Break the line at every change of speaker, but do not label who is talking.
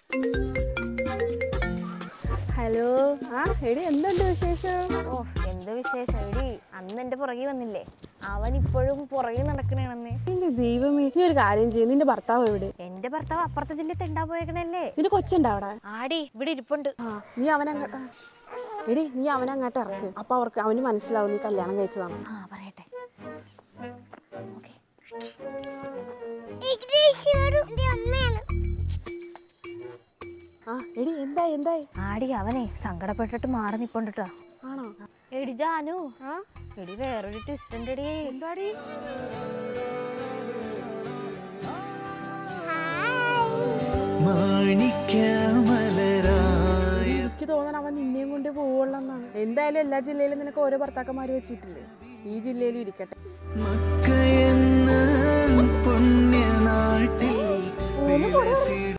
Hello ആ എടി എന്തുണ്ട് വിശേഷം
ഓ എന്ത് വിശേഷം എടി അന്ന് എന്റെ പുറകെ വന്നില്ലേ അവൻ ഇപ്പോഴും പുറകെ നടക്കണേണെന്ന്
എന്റെ ദൈവമേ നീ ഒരു കാര്യം ചെയ്യും നിന്റെ ഭർത്താവ് എവിടെ
എന്റെ ഭർത്താവ് അപ്പുറത്തെ ജില്ലയിൽ തെണ്ടാ പോയേക്കണല്ലേ
നിന്റെ കൊച്ചുണ്ടോ അവിടെ
ആടി ഇവിടെ ഇരിപ്പുണ്ട്
ആ നീ അവനങ്ങ ആ. എടി നീ അവനങ്ങോട്ട് ഇറക്ക് അപ്പൊ അവർക്ക് അവന് മനസ്സിലാവും നീ കല്യാണം കഴിച്ചതാണ്
ആ പറയട്ടെ ഓക്കെ
ആ എടി എന്തായി എന്തായി
ആടി അവനെ സങ്കടപ്പെട്ടിട്ട് മാറി നിപ്പുണ്ടിട്ടോ
ആണോ
എടി ജാനു
ആ
എടി വേറൊരു ട്വിസ്റ്റ് ഉണ്ടെടി
എന്താടി
മാണിക്യമലരായ
എനിക്ക് തോന്നണം അവൻ നിന്നെയും കൊണ്ട് പോവുള്ളെന്നാണ് എന്തായാലും എല്ലാ ജില്ലയിലും നിനക്ക് ഓരോ ഭർത്താക്കന്മാര് വെച്ചിട്ടില്ലേ ഈ ജില്ലയിലും ഇരിക്കട്ടെ
മക്കയെന്ന പുണ്യനാട്ടിൽ വിലസി